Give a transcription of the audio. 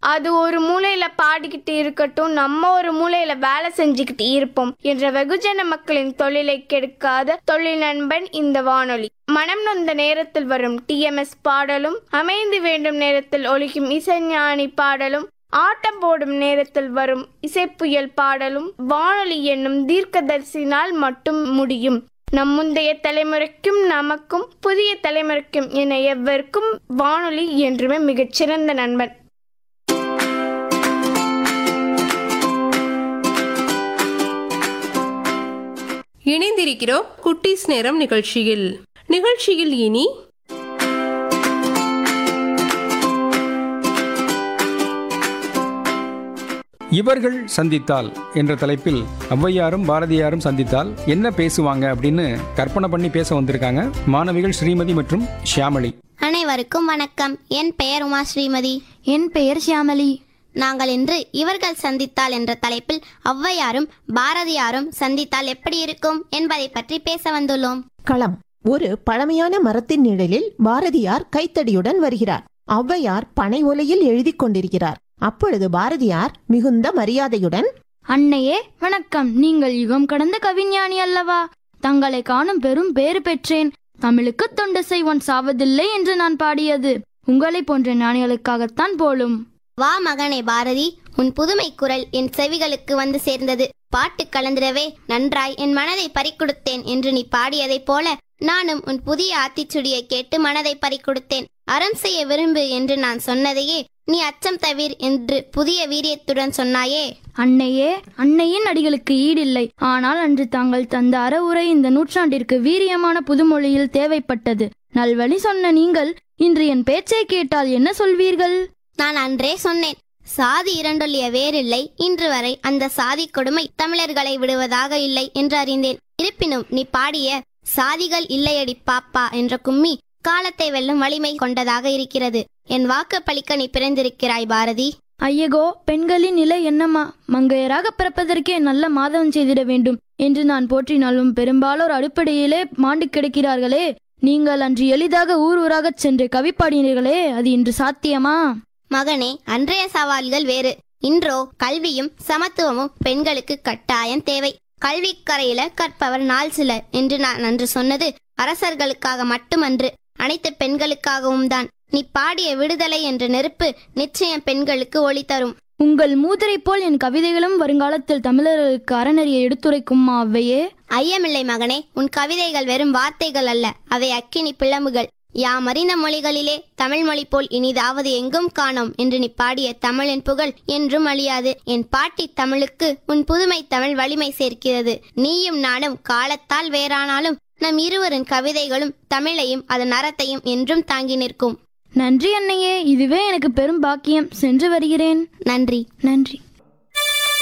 அது ஒரு மூலையில பாடிக்கிட்டு இருக்கட்டும் நம்ம ஒரு மூலையில வேலை செஞ்சுக்கிட்டு இருப்போம் என்ற வெகுஜன மக்களின் தொழிலை கெடுக்காத தொழில் நண்பன் இந்த வானொலி மனம் நொந்த நேரத்தில் வரும் டிஎம்எஸ் பாடலும் அமைந்து வேண்டும் நேரத்தில் ஒலிக்கும் இசைஞானி பாடலும் ஆட்டம் போடும் நேரத்தில் வரும் இசைப்புயல் பாடலும் வானொலி என்னும் தீர்க்கதரிசினால் மட்டும் முடியும் நம் முந்தைய தலைமுறைக்கும் நமக்கும் புதிய தலைமுறைக்கும் என எவருக்கும் வானொலி என்றுமே மிகச்சிறந்த நண்பன் இணைந்திருக்கிறோம் குட்டீஸ் நேரம் நிகழ்ச்சியில் நிகழ்ச்சியில் இனி இவர்கள் சந்தித்தால் என்ற தலைப்பில் ஔவையாரும் பாரதியாரும் சந்தித்தால் என்ன பேசுவாங்க அப்படின்னு கற்பனை பண்ணி பேச வந்திருக்காங்க மாணவிகள் ஸ்ரீமதி மற்றும் ஷியாமளி அனைவருக்கும் வணக்கம் என் பெயர் உமா ஸ்ரீமதி என் பெயர் ஷியாமளி நாங்கள் இன்று இவர்கள் சந்தித்தால் என்ற தலைப்பில் ஔவையாரும் பாரதியாரும் சந்தித்தால் எப்படி இருக்கும் என்பதை பற்றி பேச வந்துள்ளோம் களம் ஒரு பழமையான மரத்தின் நிழலில் பாரதியார் கைத்தடியுடன் வருகிறார் ஔவையார் பனை ஓலையில் எழுதிக் கொண்டிருக்கிறார் அப்பொழுது பாரதியார் மிகுந்த மரியாதையுடன் அன்னையே வணக்கம் நீங்கள் யுகம் கடந்த கவிஞானி அல்லவா தங்களை காணும் பெரும் பேறு பெற்றேன் தமிழுக்கு தொண்டு செய்வன் சாவதில்லை என்று நான் பாடியது உங்களை போன்ற ஞானிகளுக்காகத்தான் போலும் வா மகனே பாரதி உன் புதுமை குரல் என் செவிகளுக்கு வந்து சேர்ந்தது பாட்டு கலந்திடவே நன்றாய் என் மனதை பறிக்கொடுத்தேன் என்று நீ பாடியதைப் போல நானும் உன் புதிய ஆத்திச்சுடியை கேட்டு மனதை பறிக்கொடுத்தேன் அறம் செய்ய விரும்பு என்று நான் சொன்னதையே நீ அச்சம் தவிர் என்று புதிய வீரியத்துடன் சொன்னாயே அன்னையே அன்னையின் அடிகளுக்கு ஈடில்லை ஆனால் அன்று தாங்கள் தந்த அறவுரை இந்த நூற்றாண்டிற்கு வீரியமான புதுமொழியில் தேவைப்பட்டது நல்வழி சொன்ன நீங்கள் இன்று என் பேச்சை கேட்டால் என்ன சொல்வீர்கள் நான் அன்றே சொன்னேன் சாதி இரண்டொல்லிய வேறில்லை இன்று வரை அந்த சாதி கொடுமை தமிழர்களை விடுவதாக இல்லை என்று அறிந்தேன் இருப்பினும் நீ பாடிய சாதிகள் இல்லையடி பாப்பா என்ற கும்மி காலத்தை வெல்லும் வலிமை கொண்டதாக இருக்கிறது என் வாக்கு பழிக்க நீ பிறந்திருக்கிறாய் பாரதி ஐயகோ பெண்களின் நிலை என்னம்மா மங்கையராக பிறப்பதற்கே நல்ல மாதவம் செய்திட வேண்டும் என்று நான் போற்றினாலும் பெரும்பாலோர் அடுப்படையிலே மாண்டு கிடக்கிறார்களே நீங்கள் அன்று எளிதாக ஊர் ஊராகச் சென்று கவி பாடினீர்களே அது இன்று சாத்தியமா மகனே அன்றைய சவால்கள் வேறு இன்றோ கல்வியும் சமத்துவமும் பெண்களுக்கு கட்டாயம் தேவை கல்விக்கரையில கற்பவர் நாள் சிலர் என்று நான் அன்று சொன்னது அரசர்களுக்காக மட்டுமன்று அனைத்து பெண்களுக்காகவும் தான் நீ பாடிய விடுதலை என்ற நெருப்பு நிச்சயம் பெண்களுக்கு ஒளி தரும் உங்கள் மூதரை போல் என் கவிதைகளும் வருங்காலத்தில் தமிழர்களுக்கு அறநெறியை எடுத்துரைக்குமா அவ்வையே ஐயமில்லை மகனே உன் கவிதைகள் வெறும் வார்த்தைகள் அல்ல அவை அக்கினி பிளம்புகள் யாம் அறிந்த மொழிகளிலே தமிழ் மொழி போல் இனிதாவது எங்கும் காணோம் என்று நீ பாடிய தமிழின் புகழ் என்றும் அழியாது என் பாட்டி தமிழுக்கு உன் புதுமை தமிழ் வலிமை சேர்க்கிறது நீயும் நானும் காலத்தால் வேறானாலும் நம் இருவரின் கவிதைகளும் தமிழையும் அதன் அறத்தையும் என்றும் தாங்கி நிற்கும் நன்றி அன்னையே இதுவே எனக்கு பெரும் பாக்கியம் சென்று வருகிறேன் நன்றி நன்றி